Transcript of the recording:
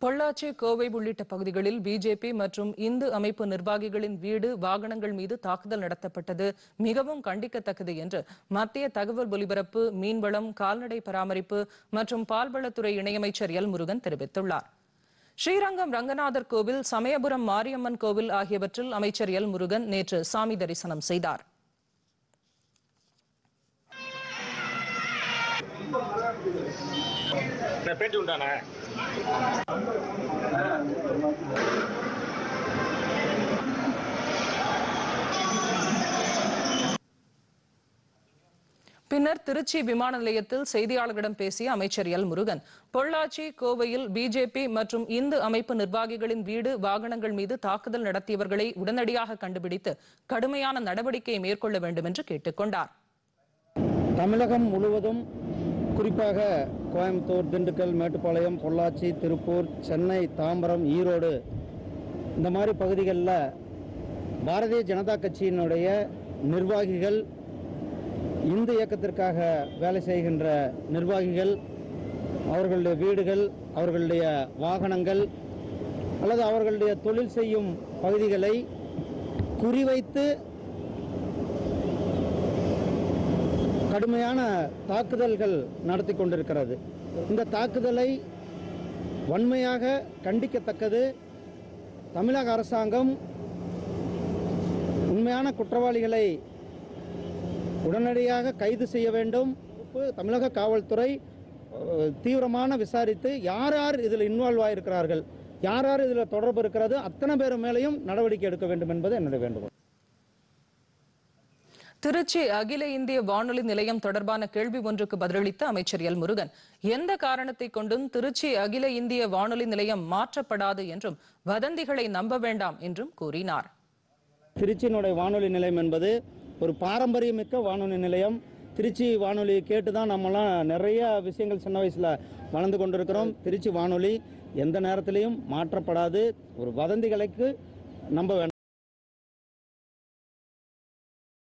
பொள்ளாச்சி கோவை உள்ளிட்ட பகுதிகளில் பிஜேபி மற்றும் இந்து அமைப்பு நிர்வாகிகளின் வீடு வாகனங்கள் மீது தாக்குதல் நடத்தப்பட்டது மிகவும் கண்டிக்கத்தக்கது என்று மத்திய தகவல் ஒலிபரப்பு மீன்வளம் கால்நடை பராமரிப்பு மற்றும் பால்வளத்துறை இணையமைச்சர் எல் முருகன் தெரிவித்துள்ளார் ஸ்ரீரங்கம் ரங்கநாதர் கோவில் சமயபுரம் மாரியம்மன் கோவில் ஆகியவற்றில் அமைச்சர் எல் முருகன் நேற்று சாமி தரிசனம் செய்தார் நான் பேட்டி உண்டானே பின்னர் திருச்சி விமான நிலையத்தில் செய்தியாளர்களிடம் பேசிய அமைச்சர் எல் முருகன் பொள்ளாச்சி கோவையில் பிஜேபி மற்றும் இந்து அமைப்பு நிர்வாகிகளின் வீடு வாகனங்கள் மீது தாக்குதல் நடத்தியவர்களை உடனடியாக கண்டுபிடித்து கடுமையான நடவடிக்கை மேற்கொள்ள வேண்டும் என்று கேட்டுக்கொண்டார் தமிழகம் முழுவதும் குறிப்பாக கோயம்புத்தூர் திண்டுக்கல் மேட்டுப்பாளையம் பொள்ளாச்சி திருப்பூர் சென்னை தாம்பரம் ஈரோடு இந்த மாதிரி பகுதிகளில் பாரதிய ஜனதா கட்சியினுடைய நிர்வாகிகள் இந்து இயக்கத்திற்காக வேலை செய்கின்ற நிர்வாகிகள் அவர்களுடைய வீடுகள் அவர்களுடைய வாகனங்கள் அல்லது அவர்களுடைய தொழில் செய்யும் பகுதிகளை குறிவைத்து கடுமையான தாக்குதல்கள் நடத்தி கொண்டிருக்கிறது இந்த தாக்குதலை வன்மையாக கண்டிக்கத்தக்கது தமிழக அரசாங்கம் உண்மையான குற்றவாளிகளை உடனடியாக கைது செய்ய வேண்டும் தமிழக காவல்துறை அஹ், தீவிரமான விசாரித்து யார் யார் இதில் இன்வால்வ் ஆயிருக்கிறார்கள் யார் யார் இதில் தொடர்பு இருக்கிறது அத்தனை பேர் மேலேயும் நடவடிக்கை எடுக்க வேண்டும் என்பது என்னுடைய வேண்டுகோள் திருச்சி அகில இந்திய வானொலி நிலையம் தொடர்பான கேள்வி ஒன்றுக்கு பதிலளித்த அமைச்சர் எல் முருகன் எந்த காரணத்தை கொண்டும் திருச்சி அகில இந்திய வானொலி நிலையம் மாற்றப்படாது என்றும் வதந்திகளை நம்ப வேண்டாம் என்றும் கூறினார் திருச்சியினுடைய வானொலி நிலையம் என்பது ஒரு பாரம்பரியமிக்க வானொலி நிலையம் திருச்சி வானொலி கேட்டு தான் நம்மலாம் நிறைய விஷயங்கள் சின்ன வயசில் வளர்ந்து கொண்டிருக்கிறோம் திருச்சி வானொலி எந்த நேரத்திலையும் மாற்றப்படாது ஒரு வதந்திகளுக்கு நம்ப வேண்டாம்